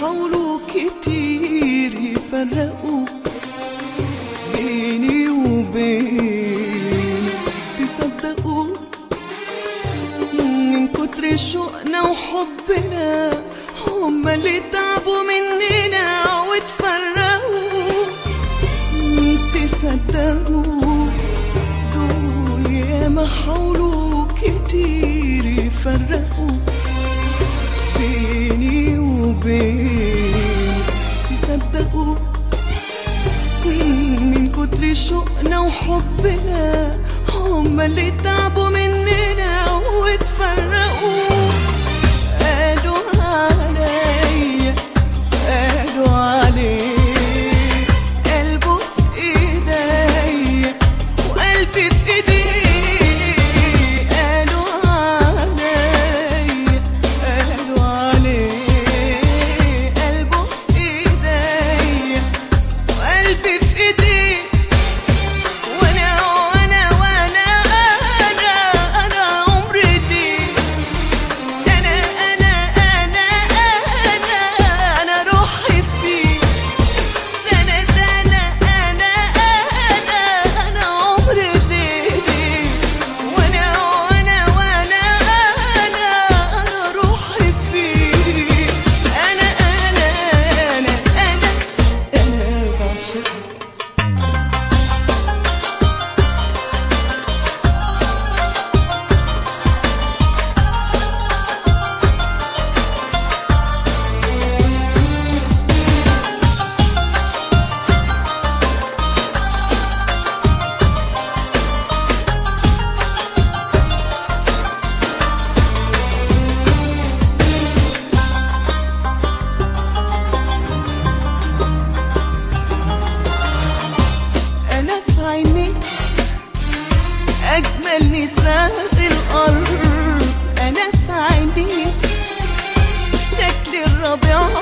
حاولوا كتير يفرقوا بيني وبينك تصدقوا من كتر شوقنا وحبنا هما اللي تعبوا مننا وتفرقوا تصدقوا دول ياما حاولوا كتير يفرقوا بيني وبينك تصدقوا من كتر شوقنا وحبنا هما اللي تعبوا مننا وتفرقوا قالوا عليا قالوا عليك قلبه في ايديا وقلبي في ايديه قالوا عليا قالوا عليك قلبه في ايديا وقلبي في ايديه وانا وانا وانا انا انا عمري ليه انا انا انا انا انا روحي فيه انا انا انا انا انا عمري ليه وانا وانا وانا انا انا روحي فيه انا انا انا انا انا بعشقك أنا في عينيك أجمل نساء الأرض أنا في عينيك شكل الربيع